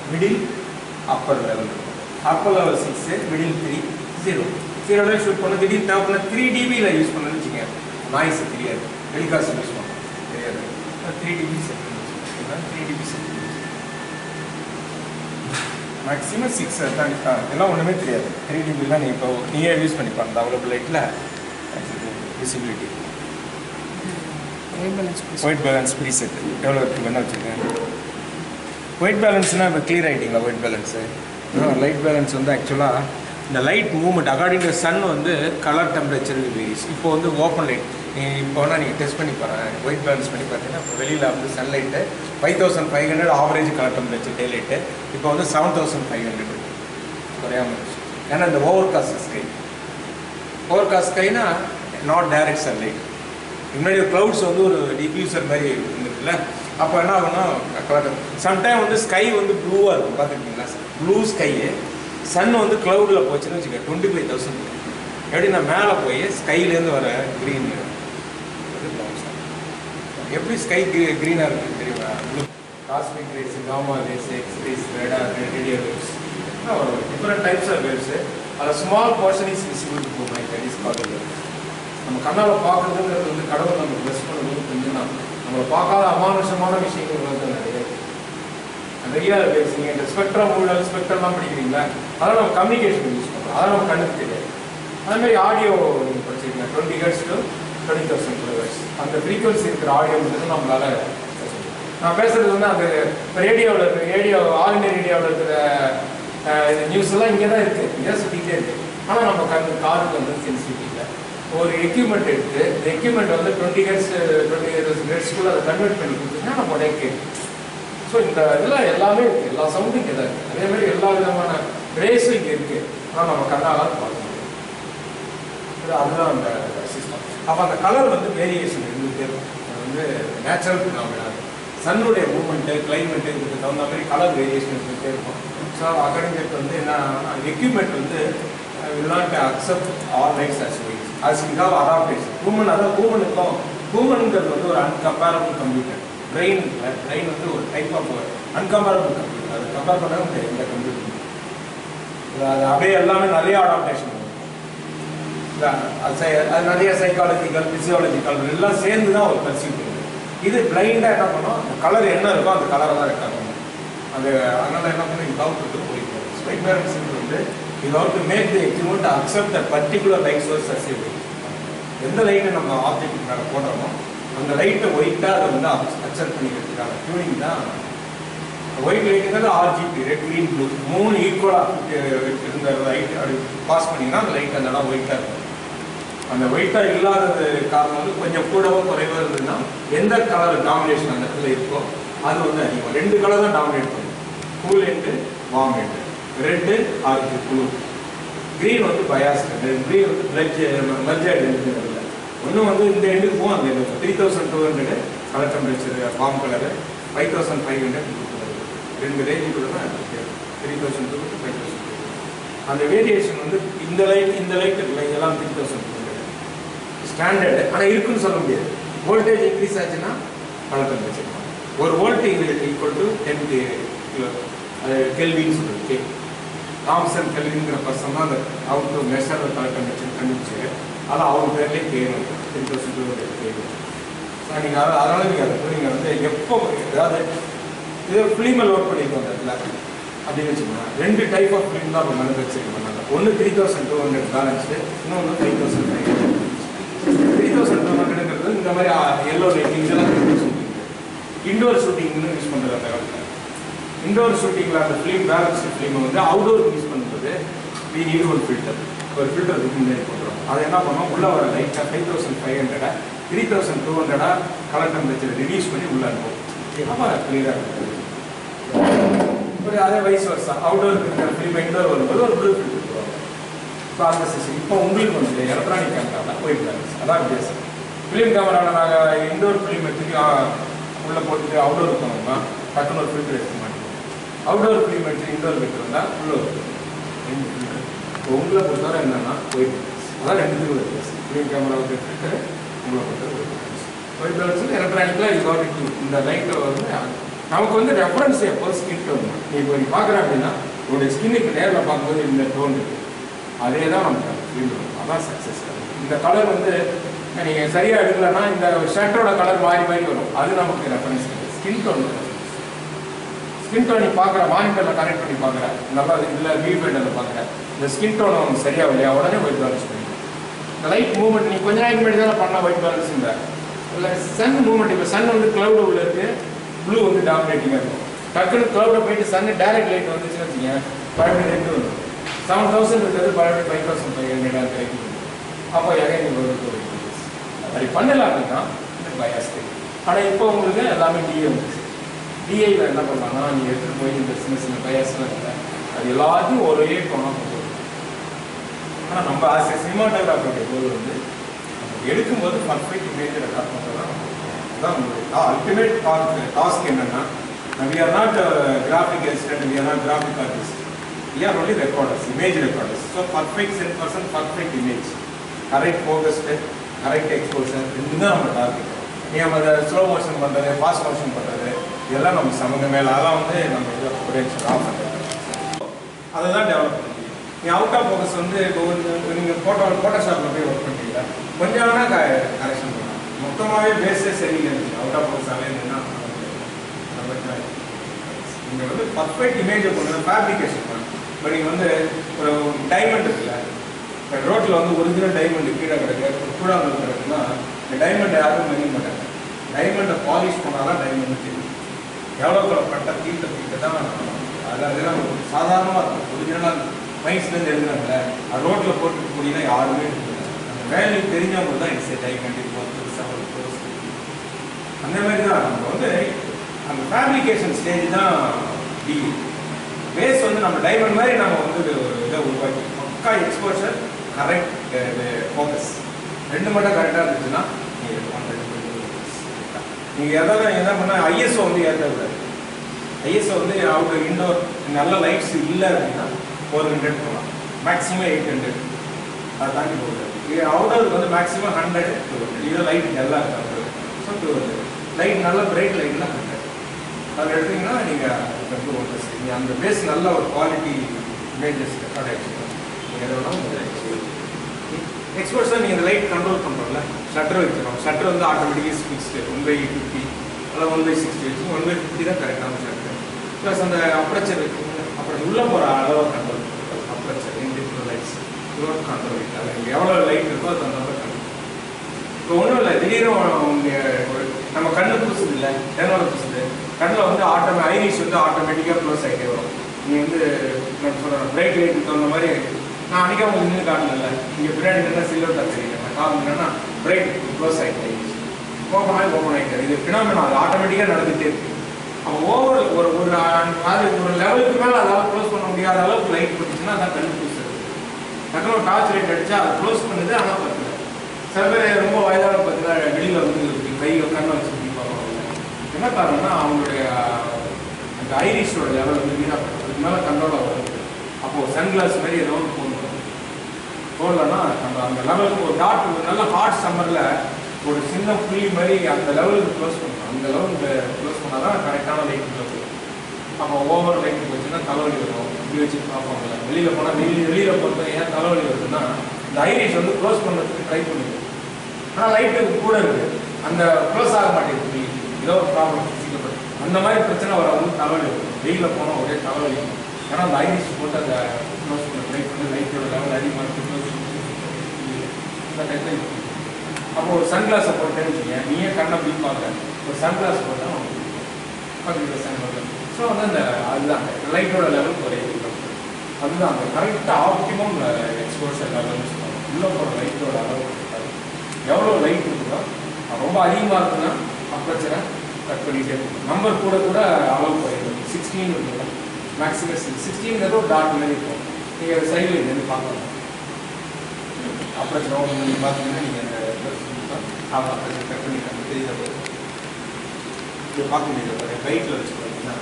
Middle upper level upper level six middle three zero ஜீரோவில் shoot பண்ண திடீர்னு தேவைப்பட three டிபியில் use பண்ணணும்னு வச்சுக்கோங்க நாய்ஸ் தெரியாது டெலிகாஸ்ட் யூஸ் பண்ணணும் தெரியாது three DP set three DP set maximum six தான் ஆ, இதெல்லாம் ஒன்றுமே தெரியாது த்ரீ டிபிலாம் நீ இப்போ நீயே யூஸ் பண்ணிப்பா அந்த அவைலபிள் லைட்டில் visibility white balance preset எவ்வளோ இருக்குது வேணா வச்சுருக்கேன் ஒயிட் பேலன்ஸ்னால் இப்போ கிளியர் ஆகிட்டிங்களா ஒயிட் பேலன்ஸு லைட் பேலன்ஸ் வந்து ஆக்சுவலாக இந்த light movement according to sun வந்து கலர் டெம்பரேச்சர் வேரிஸ் இப்போ வந்து ஓப்பன் லைட் நீ இப்போ வேணால் நீங்கள் டெஸ்ட் பண்ணி பாருங்க ஒயிட் பேலன்ஸ் பண்ணி பார்த்தீங்கன்னா இப்போ வெளியில் வந்து sunlight five thousand five hundred average colour temperature day light இப்போ வந்து செவன் தௌசண்ட் ஃபைவ் ஹண்ட்ரட் குறையாம இருந்துச்சு ஏன்னா இந்த overcast sky overcast ஸ்கைனா நாட் டைரக்ட் சன்லைட் முன்னாடி க்ளவுட்ஸ் வந்து ஒரு டிஃப்யூசர் மாதிரி இருந்துச்சுல்ல அப்போ என்ன ஆகும்னா கலர் சம்டைம் வந்து ஸ்கை வந்து ப்ளூவாக இருக்கும் பார்த்துருக்கீங்களா ப்ளூ ஸ்கையு சன் வந்து க்ளவுடில் போச்சுன்னு வச்சுக்க டுவெண்ட்டி ஃபைவ் தௌசண்ட் எப்படின்னா மேலே போய் ஸ்கைலேருந்து வர க்ரீன் எப்படி ஸ்கை க்ரீனாக இருக்குது தெரியுமா blue cosmic rays gamma rays x rays ரெடா radio waves different types of waves அதில் small portion is visible to my that is called நம்ம கண்ணால் பார்க்குறதுங்கிறது வந்து கடவுள் நம்ம ப்ளஸ் பண்ணும்போது கொஞ்சம் தான் நம்மளை பார்க்காத அமானுஷமான விஷயங்கள் வந்து நிறைய இருக்கு. நிறைய வேவ்ஸ் நீங்கள் இந்த ஸ்பெக்ட்ரம் ஊழல் ஸ்பெக்ட்ரம்லாம் படிக்கிறீங்களா அதெல்லாம் நம்ம கம்யூனிகேஷன் யூஸ் பண்ணுறோம் அதெல்லாம் நம்ம கண்ணுக்கு தெரியாது அதே மாதிரி ஆடியோ நீங்கள் படிச்சிருக்கீங்க twenty hertz to twenty thousand kilohertz அந்த ஃப்ரீக்வன்சி இருக்கிற ஆடியோ மட்டும் நம்மளால நான் பேசுறது வந்து அந்த ரேடியோவில் இருக்கிற ரேடியோ ஆல் இண்டியா ரேடியோவில் இருக்கிற அஹ், இந்த நியூஸ் எல்லாம் இங்கே தான் இருக்குது இங்கே சுற்றிக்கிட்டே இருக்கு ஆனால் நம்ம கண் காதுக்கு வந்து சென்சிட்டிவ் இல்லை ஒரு எக்யூப்மெண்ட் எடுத்து இந்த எக்யூப்மெண்ட் வந்து டுவெண்ட்டி ஹெட்ஸ் டுவெண்ட்டி ஹெட்ஸ்க்குள்ள அதை கன்வெர்ட் பண்ணி கொடுத்தீங்கன்னா நம்ம உடனே கேட்கும் ஸோ இந்த இதில் எல்லாமே இருக்குது எல்லா சவுண்டும் இங்கே தான் இருக்குது அதே மாதிரி எல்லா விதமான ரேஸும் இங்கே இருக்குது ஆனால் நம்ம கண்ணால் பார்க்க முடியும் இது அதுதான் அந்த சிஸ்டம் அப்போ அந்த கலர் வந்து வேரியேஷன் இருந்துகிட்டே இருக்கும் அது வந்து நேச்சுரல் ஃபினாமினா சன்னுடைய மூவ்மெண்ட்டு கிளைமேட்டு இதுக்கு தகுந்த மாதிரி கலர் வேரியேஷன் இருந்துகிட்டே இருக்கும் ஸோ அகாடமிக் வந்து என்ன எக்யூப்மெண்ட் வந்து will not accept all lights as white as we have adaptation human அதாவது ஹூமனுக்கும் ஹூமனுங்கிறது வந்து ஒரு அன்கம்பேரபிள் கம்ப்யூட்டர் பிரெயின் பிரெயின் வந்து ஒரு டைப் ஆஃப் அன்கம்பேரபிள் கம்ப்யூட்டர் அது கம்பேர் பண்ண முடியாது இந்த கம்ப்யூட்டர் அது அப்படியே எல்லாமே நிறைய அடாப்டேஷன் அது சை- அது நிறைய சைக்காலஜிக்கல் பிசியாலஜிக்கல் எல்லாம் சேர்ந்து தான் ஒரு பர்சீவ் பண்ணுது இது பிளைண்டாக என்ன பண்ணோம் அந்த கலர் என்ன இருக்கோ அந்த கலரை தான் ரெக்கார்ட் பண்ணும் அது அதனால என்ன பண்ணி கவுண்ட் போயிட்டு ஸ்பைக் பேரண்ட்ஸ் வந்து இது how to make the equipment accept the particular light source as எந்த லைட்டை நம்ம ஆப்ஜெக்ட் மேலே போடுறோமோ அந்த லைட்டை ஒயிட்டாக அதை வந்து அக்செப்ட் பண்ணிக்கிறதுக்கான டியூனிங் தான் ஒயிட் லைட்டுங்கிறது ஆர்ஜிபி ரெட் க்ரீன் ப்ளூ மூணு ஈக்குவலாக இருந்த லைட் அப்படி பாஸ் பண்ணிங்கன்னா அந்த லைட் அந்த இடம் ஒயிட்டாக இருக்கும் அந்த ஒயிட்டாக இல்லாதது காரணம் வந்து கொஞ்சம் கூடவோ குறைவோ இருந்ததுன்னா எந்த கலர் டாமினேஷன் அந்த இடத்துல இருக்கோ அது வந்து அதிகம் ரெண்டு கலர் தான் டாமினேட் பண்ணும் cool end warm end red RG blue green வந்து பயாஸ் க்ரீன் வந்து பிளட் மர்ஜாய்டு இல்லை ஒன்று வந்து இந்த எண்டுக்கு போகும் அந்த end three thousand two hundred colour temperature warm colour five thousand five hundred ரெண்டு ரேஞ்சுக்குள்ள தான் three thousand two five thousand அந்த வேரியேஷன் வந்து இந்த லைட் இந்த லைட் இல்லை இதெல்லாம் three thousand two hundred standard ஆனால் இருக்குன்னு சொல்ல முடியாது வோல்டேஜ் இன்க்ரீஸ் ஆச்சுன்னா கலர் டெம்பரேச்சர் ஒரு வோல்டேஜ் ஈக்குவல் டு டென் அது கெல்வின்னு சொல்லுது கே தாம்சன் கெல்விங்கிற பர்சன் தான் அந்த out to measure colour temperature கண்டுபிடிச்சாரு ஆனால் அவங்க பேர்லேயே கேணும் த்ரீ தௌசண்ட் டூ ஹண்ட்ரட் கேணும் ஸோ நீங்கள் அதை அதனால் நீங்கள் அதை நீங்கள் வந்து எப்போ அதாவது இது ஃபிலிமை லோட் பண்ணியிருக்கோம் அந்த இடத்துல அப்படின்னு வச்சுக்கோங்க ரெண்டு டைப் ஆஃப் ஃபிலிம் தான் இப்போ மேனுஃபேக்சரிங் பண்ணாங்க ஒன்று three thousand two hundred balanced இன்னொன்று five thousand five hundred three thousand two ஹண்ட்ரட்ங்கிறது இந்த மாதிரி எல்லோ லைட்டிங் இதெல்லாம் ஷூட்டிங் இண்டோர் ஷூட்டிங்னு யூஸ் பண்ணுறது அந்த காலத்தில் இண்டோர் ஷூட்டிங்கில் அந்த ஃபிலிம் பேலன்ஸ் ஃபிலிமை வந்து அவுடோர் யூஸ் பண்ணுறது வி நீடு ஒரு ஃபில்டர் ஒரு ஃபில்டர் இதுக்கு முன்னாடி போடுறோம் அதை என்ன பண்ணோம் உள்ளே வர லைட்டாக ஃபைவ் தௌசண்ட் ஃபைவ் ஹண்ட்ரடை த்ரீ தௌசண்ட் டூ ஹண்ட்ரடாக கலர் டெம்பரேச்சர் ரிடியூஸ் பண்ணி உள்ளே அனுப்புவோம் அப்போ கிளியராக இருக்குது ஒரு அதே வயசு வருஷம் அவுடோர் இருக்கிற ஃபிலிம் இண்டோர் வரும்போது ஒரு ப்ளூ ஃபில்டர் போடுவாங்க இப்போ அந்த சிஸ்டம் இப்போ உங்களுக்கு வந்து எலக்ட்ரானிக் கேமரா போயிட்டு இருக்காங்க அதான் வித்தியாசம் ஃபிலிம் கேமராவில் நாங்கள் இண்டோர் ஃபிலிம் எடுத்துட்டு ஆ, உள்ளே போட்டுட்டு அவுடோர் போனோம்னா டக்குன்னு ஒரு ஃபில்டர் எடுக்க மாட்டோம் அவுடோர் ஃபிலிம் எடுத்து இண்டோர் ஃபில்டர் இருந்தால் உள்ள வரும் ரெண்டு ஃபில்டர் இப்போ உங்களை பொறுத்தவரை என்னன்னா ஒயிட் அதான் ரெண்டுத்துக்கும் ஒரு வித்தியாசம் ஃபிலிம் கேமராவுக்கு ஃபில்டர் உங்களை பொறுத்தவரை ஒயிட் ஒயிட் பேலன்ஸ் எலக்ட்ரானிக்கில் இது காட் இந்த லைட்டை வந்து நமக்கு வந்து ரெஃபரன்ஸ் எப்போ ஸ்கின் டோன் நீ இப்போ நீ பார்க்குற அப்படின்னா உன்னுடைய ஸ்கின்னுக்கு நேரில் பார்க்கும்போது இந்த டோன் இருக்கு அதே தான் நமக்கு ஃபீல் வரும் அதான் சக்ஸஸ் இந்த கலர் வந்து நீங்கள் சரியாக எடுக்கலைன்னா இந்த ஷர்ட்டோட கலர் மாறி மாறி வரும் அது நமக்கு reference skin tone skin tone நீ பார்க்குற மானிட்டரில் கனெக்ட் பண்ணி பார்க்குற நல்லா இதில் வியூ பேண்டில் பார்க்குற இந்த ஸ்கின் டோன் உனக்கு சரியாக இல்லையா உடனே ஒயிட் பேலன்ஸ் பண்ணிடும் இந்த லைட் மூவ்மெண்ட் நீ கொஞ்ச நாளைக்கு முன்னாடி தானே பண்ண ஒயிட் பேலன்ஸ் இல்லை சன் மூவ்மெண்ட் இப்போ சன் வந்து க்ளவுட் உள்ள இருக்கு ப்ளூ வந்து டாமினேட்டிங்காக இருக்கும் டக்குன்னு க்ளவுடில் போயிட்டு சன் டைரக்ட் லைட் வந்துச்சுன்னு வச்சுங்க பன்னெண்டு ரெண்டு வரும் செவன் தௌசண்ட் இருக்கிறது பன்னெண்டு ஃபைவ் தௌசண்ட் ஃபைவ் ஹண்ட்ரட் கிடைக்கும் அப்போ எகைன் ஒரு அப்படி பண்ணல அப்படின்னா இந்த பயாஸ் ஆனால் இப்போ உங்களுக்கு எல்லாமே டிஏ வந்துச்சு டிஐல என்ன பண்ணலாம்னா நீ எடுத்துட்டு போய் இந்த சின்ன சின்ன பயாஸ்லாம் இல்லை அது எல்லாத்தையும் ஒரே கோணம் கொண்டு வரணும். ஆனால் நம்ம ஆசை சினிமாட்டோகிராஃபருடைய போது வந்து நம்ம எடுக்கும்போது பர்ஃபெக்ட் இமேஜ் ரெக்கார்ட் பண்ணுறது தான் நம்மளுடைய அல்டிமேட் டாஸ்க் என்னன்னா we are not uh, graphic assistant, we are not graphic artist. We are only recorders, image recorders. So perfect 10% perfect image. Correct focus, correct exposure, இதுதான் நம்ம டார்கெட் நீ நம்ம அதை slow motion பண்ணுறது ஃபாஸ்ட் மோஷன் பண்ணுறது இதெல்லாம் நம்ம சம்மந்தமே இல்லை அதெல்லாம் வந்து நம்ம இதை பொட்டன்ஷியல் ஆஃப் பண்ணுறது அதை தான் டெவலப் பண்ண முடியும் நீ அவுட் ஆஃப் ஃபோக்கஸ் வந்து இப்போ ஒரு நீங்கள் ஃபோட்டோ ஃபோட்டோஷாப்பில் போய் ஒர்க் பண்ணுறீங்களா கொஞ்சம் வேணால் கரெக்ஷன் பண்ணலாம் மொத்தமாகவே பேஸே சரியில்லை அவுட் ஆஃப் ஃபோக்கஸாகவே இருந்ததுன்னா நீங்கள் வந்து பர்ஃபெக்ட் இமேஜை கொண்டு வந்து ஃபேப்ரிகேஷன் பண்ணணும் இப்போ நீங்கள் வந்து ஒரு டைமண்ட் இருக்குல்ல இப்போ ரோட்டில் வந்து ஒரிஜினல் டைமண்ட் கீழே கிடக்கு கூழாங்கல் கிடக்குன்னா இந்த டைமண்ட் யாரும் மதிக்க மாட்டாங்க டைமண்டை பாலிஷ் பண்ணால் தான் டைமண்ட் தெரியும் எவ்வளோ பட்ட தீட்ட தீட்ட தான் அது அதெல்லாம் சாதாரணமாக இருக்கும் ஒரிஜினலாக மைண்ட்ஸ்லேருந்து எழுதுறாங்கல்ல அது ரோட்டில் போட்டு போனீங்கன்னா யாருமே எடுக்கல. அந்த வேல்யூ தெரிஞ்சவங்க தான் இட்ஸ் டைமண்ட் இப்போ செவன் அந்த மாதிரி தான் நம்ம வந்து அந்த ஃபேப்ரிகேஷன் ஸ்டேஜ் தான் டி பேஸ் வந்து நம்ம டைமண்ட் மாதிரி நம்ம வந்து ஒரு இதை உருவாக்கி பக்கா எக்ஸ்போஷர் கரெக்ட் ஃபோக்கஸ் ரெண்டு மட்டும் கரெக்டாக இருந்துச்சுன்னா நீங்கள் எதாவது என்ன பண்ணால் ஐஎஸ்ஓ வந்து ஏற்றக்கூடாது ஐஎஸ்ஓ வந்து அவுட் இன்டோர் நல்ல லைட்ஸ் இல்லை அப்படின்னா ஃபோர் ஹண்ட்ரட் போகலாம் மேக்ஸிமம் எயிட் ஹண்ட்ரட் அதை தாண்டி போகுது இது அவுடோருக்கு வந்து மேக்ஸிமம் ஹண்ட்ரட் டூ ஹண்ட்ரட் இது லைட் நல்லா இருக்கு ஸோ டூ ஹண்ட்ரட் லைட் நல்ல பிரைட் லைட்லாம் ஹண்ட்ரட் அதில் எடுத்தீங்கன்னா நீங்கள் வந்து ஒன்று நீங்கள் அந்த பேஸ் நல்ல ஒரு குவாலிட்டி இமேஜஸ் ரெக்கார்ட் ஆகிடுச்சு நீங்கள் எதை வேணாலும் எக்ஸ்போர்ட்ஸாக நீங்கள் இந்த லைட் கண்ட்ரோல் பண்ணுறோம்ல ஷட்டர் வச்சுருக்கோம் ஷட்டர் வந்து ஆட்டோமேட்டிக்காக ஃபிக்ஸ்டு ஒன் பை ஃபிஃப்டி அல்லது ஒன் பை சிக்ஸ்டி வச்சு ஒன் பை ஃபிஃப்டி தான் கரெக்டான ஷட்டர் ப்ளஸ் அந்த அப்ரச்சர் அப்புறம் உள்ளே போகிற அளவை control aperture individual lights growth control அது நீங்கள் எவ்வளோ லைட் இருக்கோ அது அந்த மாதிரி கண்ட்ரோல் இப்போ ஒன்றும் இல்லை திடீர்னு உங்க ஒரு நம்ம கண்ணு பூசுது இல்லை தேனோட பூசுது கண்ணில் வந்து ஆட்டோமே ஐரிஷ் வந்து ஆட்டோமேட்டிக்காக க்ளோஸ் ஆகிட்டே வரும் நீ வந்து நான் சொல்கிறேன் பிரைட் லைட்டுக்கு தகுந்த மாதிரி நான் அன்றைக்கி அவங்க நின்று காட்டல இங்கே பின்னாடி நின்னா சில்வர் தான் தெரியும் நான் காரணம் என்னன்னா பிரைட் க்ளோஸ் ஆகிட்டு ஓப்பன் ஆகி ஓப்பன் ஆகிட்டார் இது ஃபினாமினா அது ஆட்டோமேட்டிக்காக நடந்துகிட்டே இருக்கு அவன் ஓவர் ஒரு ஒரு அது ஒரு லெவலுக்கு மேலே அதால் க்ளோஸ் பண்ண முடியாத அளவுக்கு லைட் போட்டுச்சுன்னா அதான் கண்ணு பூசுறது டக்குனு ஒரு டார்ச் லைட் அடிச்சா அது க்ளோஸ் பண்ணுது ஆனால் பத்தல சில பேர் ரொம்ப வயதான பார்த்தீங்கன்னா வெளியில் வந்து இப்படி கை கண்ணை வச்சு இப்படி பார்ப்பாங்க என்ன காரணம்னா அவங்களுடைய அந்த ஐரிஷோட லெவல் வந்து வீணாக போகும். அதுக்கு மேலே கண்ட்ரோல் ஆகும் அப்போது சன்கிளாஸ் மாதிரி ஏதோ ஒன்று போடணும் போடலன்னா அந்த அந்த லெவலுக்கு ஒரு டாட் ஒரு நல்ல ஹாட் சம்மரில் ஒரு சின்ன புள்ளி மாதிரி அந்த லெவலுக்கு க்ளோஸ் பண்ணணும் அந்த லெவலுக்கு க்ளோஸ் பண்ணால் தான் கரெக்டான லைட் க்ளோஸ் அப்போ ஓவர் லைட் போச்சுன்னா தலைவலி வரும் இப்படி வச்சு பார்ப்பாங்கல்ல வெளியில் போனால் வெளியில் வெளியில் பொறுத்த ஏன் தலைவலி வருதுன்னா இந்த ஐரிஷ் வந்து க்ளோஸ் பண்ணுறதுக்கு ட்ரை பண்ணுது ஆனால் லைட்டு கூட இருக்கு அந்த க்ளோஸ் ஆக மாட்டேங்குது ஏதோ ஒரு ப்ராப்ளம் ஃபிசிக்கல் அந்த மாதிரி பிரச்சனை வரவங்க தலைவலி வரும் வெயிலில் போனால் ஒரே தலைவலி வரும். ஏன்னா அந்த ஐரிஷ் போட்டு அந்த க்ளோஸ் பண்ண ட்ரை பண்ணி லைட்டோட லெவல் அதிகமாக இருக்கு க்ளோஸ் இந்த டைத்தில் அப்போ ஒரு சன்கிளாஸை போட்டேன்னு வச்சுக்கோங்க நீயே கண்ணை அப்படி பார்க்குற ஒரு சன்கிளாஸ் போட்டால் பக்கத்தில் சன் வரும் ஸோ வந்து அந்த அதுதான் லைட்டோட லெவல் குறையுது அதுதான் அந்த கரெக்டாக ஆப்டிமம் எக்ஸ்போர்ட்ஸ் லெவல்னு சொல்லுவாங்க உள்ளே போகிற லைட்டோட அளவு இருக்காது எவ்வளோ லைட் இருக்குதோ அது ரொம்ப அதிகமாக இருக்குன்னா அப்பச்சரை கட் பண்ணிகிட்டே இருக்கும் நம்பர் கூட கூட அளவு குறையுது சிக்ஸ்டீன் இருக்குல்ல மேக்ஸிமம் சிக்ஸ் சிக்ஸ்டீன்கிறது ஒரு டாட் மாதிரி இருக்கும் நீங்கள் சைடில் இருந்து பார்க்கலாம் அப்புறம் நீங்கள் பார்த்தீங்கன்னா நீங்கள் அந்த ஆமாம் அப்பச்சரை கட் பண்ணிட்டாங்க தெரியுது இது பார்க்க முடியுது ரைட்டில் வச்சு பார்த்தீங்கன்னா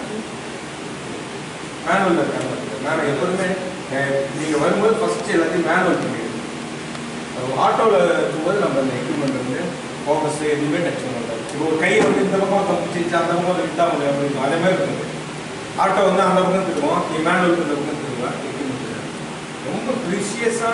மேனுவலில் இருக்காங்க மேனுவல் எப்போதுமே நீங்கள் வரும்போது ஃபஸ்ட்டு எல்லாத்தையும் மேனுவல் பண்ணிடுங்க ஆட்டோவில் இருக்கும்போது நம்ம அந்த எக்யூப்மெண்ட் வந்து ஃபோக்கஸ் எதுவுமே டச் பண்ண இப்போ ஒரு கை வந்து இந்த பக்கம் தப்பிச்சு அந்த பக்கம் விட்டா முடியும் அப்படின்னு அதே மாதிரி இருக்குது ஆட்டோ வந்து அந்த பக்கம் திருவோம் நீ மேனுவல் இந்த பக்கம் திரும்புவேன் ரொம்ப ப்ரிஷியஸான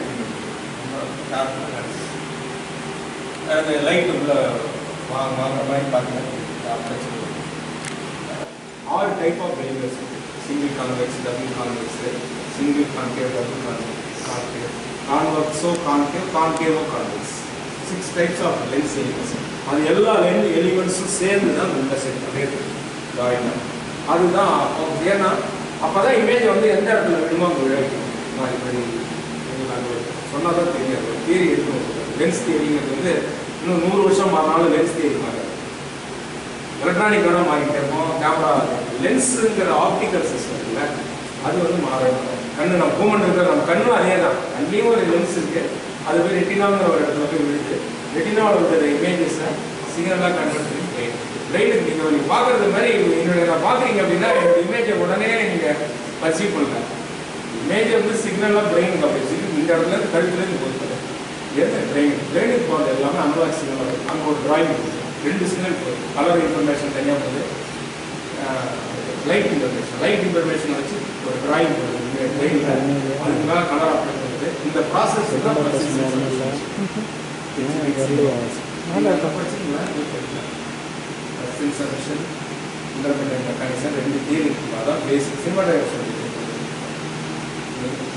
அந்த லைட் உள்ள வாங்க வாங்குற மாதிரி பார்த்தீங்கன்னா ஆறு டைப் ஆஃப் வெலிவர்ஸ் single convex double convex single concave double concave கான்வெக்ஸோ கான்கேவ் கான்கேவோ convex six types of lens elements அது எல்லா லென்ஸ் எலிமெண்ட்ஸும் சேர்ந்து தான் உள்ள செட் பண்ணியிருக்கு ட்ராயிங் அதுதான் அப்போ ஏன்னா அப்போ தான் இமேஜ் வந்து எந்த இடத்துல வேணுமோ அங்கே விளைவிக்கும் மாதிரி மாதிரி சொன்னால் தான் தெரியாது தியரி எடுக்கணும் லென்ஸ் தியரிங்கிறது வந்து இன்னும் நூறு வருஷம் மாறினாலும் லென்ஸ் தியரி மாறாது எலக்ட்ரானிக் வேணால் மாறிட்டே இருப்போம் கேமரா லென்ஸுங்கிற ஆப்டிக்கல் சிஸ்டம் இருக்குல்ல அது வந்து மாறணும் கண்ணு நம்ம மூமெண்ட் இருக்கிற நம்ம கண்ணும் அதே தான் கண்ணியும் ஒரு லென்ஸ் இருக்கு அது போய் ரெட்டினாங்கிற ஒரு இடத்துல போய் விழுது ரெட்டினாவில் இருக்கிற இமேஜஸை சிக்னலாக கன்வெர்ட் பண்ணி பிரெயின் பிரெயினுக்கு நீங்கள் நீங்கள் பார்க்குறது மாதிரி என்னுடைய நான் பார்க்குறீங்க அப்படின்னா என்னோட இமேஜை உடனே நீங்கள் பர்சீவ் பண்ணலாம் இமேஜ் வந்து சிக்னலாக பிரெயினுக்கு அப்படி சிக்னல் இந்த இடத்துல இருந்து கழுத்துலேருந்து போகுது எது பிரெயின் பிரெயினுக்கு போகிறது எல்லாமே அனலாக் சிக்னல் வரும் அங்கே ஒரு டிராயிங் இருக்குது ரெண்டு சிக்னல் போகுது கலர் இன்ஃபர்மேஷன் தனியாக போகுது லைட் இன்ஃபர்மேஷன் லைட் இன்ஃபர்மேஷன் வச்சு ஒரு டிராயிங் போகுது பிரெயினில் அதுக்கு மேலே கலர் அப்ளை பண்ணுது இந்த ப்ராசஸ் தான் சென்சர்ஷன் இன்டர்பெண்டன்ட் மெக்கானிசம் ரெண்டு தியரி இருக்கு அதான் பேசிக் சினிமாட்டோகிராஃபி